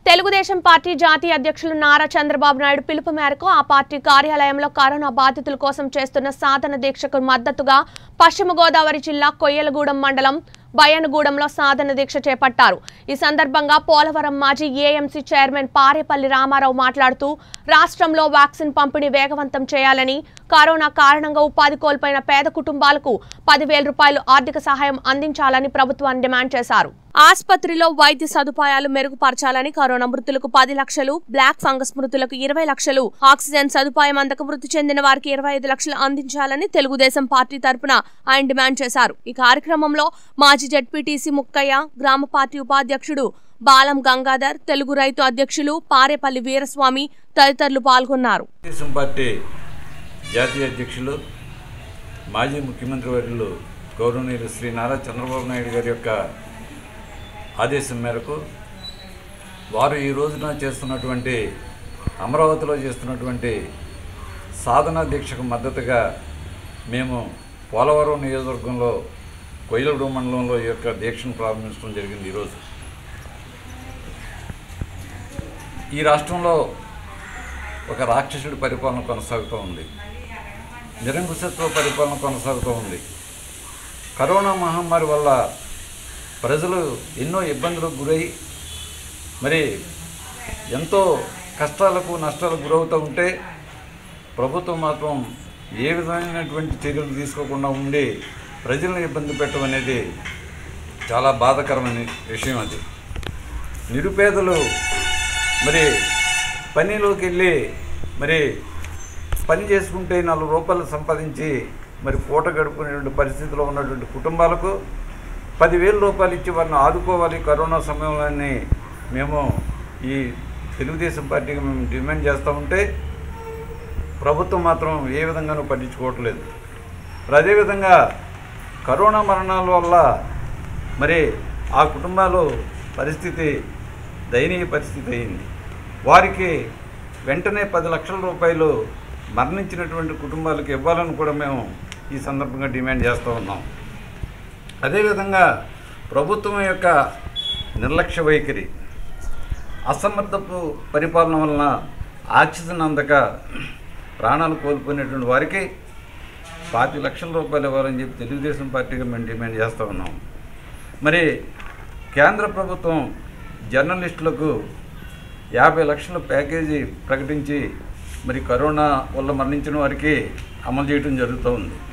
Telugu Desam party జాతీయ అధ్యక్షులు నారా చంద్రబాబు నాయుడు పిలుపు మేరకు ఆ పార్టీ కార్యాలయంలో కరోనా బాధితుల కోసం చేస్తున్న సాధన దీక్షకు మద్దతుగా పశ్చిమ గోదావరి జిల్లా కొయ్యలగూడెం మండలం బయనగూడెంలో సాధన దీక్ష చేపట్టారు ఈ సందర్భంగా పోలవరం మాజీ ఏఎంసీ చైర్మన్ పారేపల్లి రామారావు మాట్లాడుతూ రాష్ట్రంలో వ్యాక్సిన్ పంపిణీ వేగవంతం చేయాలని కరోనా కారణంగా ఉపాధి కోల్పోయిన పేద కుటుంబాలకు పదివేల రూపాయలు ఆర్థిక సహాయం అందించాలని ప్రభుత్వాన్ని డిమాండ్ చేశారు ఆసుపత్రిలో వైద్య సదుపాయాలు మెరుగుపరచాలని కరోనా మృతులకు పది లక్షలు బ్లాక్ ఫంగస్ మృతులకు ఇరవై లక్షలు ఆక్సిజన్ సదుపాయం అందక మృతి చెందిన వారికి ఇరవై ఐదు లక్షలు అందించాలని తెలుగుదేశం పార్టీ తరపున ఆయన డిమాండ్ చేశారు ఈ కార్యక్రమంలో మాజీ జడ్పీటీసీ ముక్కయ్య గ్రామ పార్టీ ఉపాధ్యక్షుడు బాలం గంగాధర్ తెలుగు రైతు అధ్యక్షులు పారేపల్లి వీరస్వామి తదితరులు పాల్గొన్నారు తెలుగుదేశం పార్టీ జాతీయ అధ్యక్షులు మాజీ ముఖ్యమంత్రి వర్యులు గౌరవనీయులు శ్రీ నారా చంద్రబాబు నాయుడు గారి యొక్క ఆదేశం మేరకు వారు ఈ రోజున చేస్తున్నటువంటి అమరావతిలో చేస్తున్నటువంటి సాధన దీక్షకు మద్దతుగా మేము పోలవరం నియోజకవర్గంలో కొయ్యలగూడ మండలంలో ఈ యొక్క దీక్షను ప్రారంభించడం జరిగింది ఈరోజు ఈ రాష్ట్రంలో ఒక రాక్షసుడి పరిపాలన కొనసాగుతూ ఉంది నిరంకుశత్వ పరిపాలన కొనసాగుతూ ఉంది కరోనా మహమ్మారి వల్ల ప్రజలు ఎన్నో ఇబ్బందులకు గురై మరి ఎంతో కష్టాలకు నష్టాలకు గురవుతూ ఉంటే ప్రభుత్వం మాత్రం ఏ విధమైనటువంటి చర్యలు తీసుకోకుండా ఉండి ప్రజలను ఇబ్బంది పెట్టడం అనేది చాలా బాధాకరమైన విషయం అది నిరుపేదలు మరి పనిలోకి వెళ్ళి మరి పని చేసుకుంటే నాలుగు రూపాయలు సంపాదించి మరి పూట గడుపుకునేటువంటి పరిస్థితిలో ఉన్నటువంటి కుటుంబాలకు పదివేల రూపాయలు ఇచ్చి వారిని ఆదుకోవాలి కరోనా సమయంలోని మేము ఈ తెలుగుదేశం పార్టీకి మేము డిమాండ్ చేస్తూ ఉంటే ప్రభుత్వం మాత్రం ఏ విధంగానూ పట్టించుకోవట్లేదు మరి అదేవిధంగా కరోనా మరణాల వల్ల మరి ఆ కుటుంబాలు పరిస్థితి దయనీయ పరిస్థితి అయింది వారికి వెంటనే పది లక్షల రూపాయలు మరణించినటువంటి కుటుంబాలకు ఇవ్వాలని కూడా మేము ఈ సందర్భంగా డిమాండ్ చేస్తూ ఉన్నాం అదేవిధంగా ప్రభుత్వం యొక్క నిర్లక్ష్య వైఖరి అసమర్థపు పరిపాలన వలన ఆక్సిజన్ అందక ప్రాణాలు కోల్పోయినటువంటి వారికి పాతి లక్షల రూపాయలు ఇవ్వాలని చెప్పి తెలుగుదేశం పార్టీగా మేము డిమాండ్ చేస్తూ ఉన్నాం మరి కేంద్ర ప్రభుత్వం జర్నలిస్టులకు యాభై లక్షల ప్యాకేజీ ప్రకటించి మరి కరోనా వల్ల మరణించిన వారికి అమలు చేయడం జరుగుతూ ఉంది